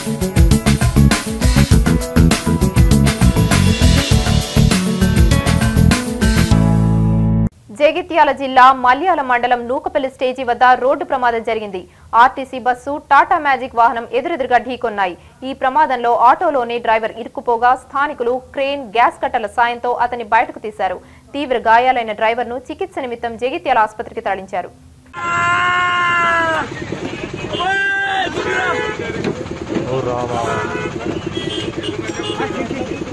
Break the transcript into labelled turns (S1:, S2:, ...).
S1: జగిత్యాల జిల్లా మల్యాల మండలం నూకపల్లి స్టేజీ వద్ద రోడ్డు ప్రమాదం జరిగింది ఆర్టీసీ బస్సు టాటా మ్యాజిక్ వాహనం ఎదురెదురుగా ఢీకొన్నాయి ఈ ప్రమాదంలో ఆటోలోని డ్రైవర్ ఇరుక్కుపోగా స్థానికులు క్రేన్ గ్యాస్ కట్టల సాయంతో అతన్ని బయటకు తీశారు తీవ్ర గాయాలైన డ్రైవర్ను చికిత్స నిమిత్తం జగిత్యాల ఆసుపత్రికి తరలించారు
S2: ఓ రామా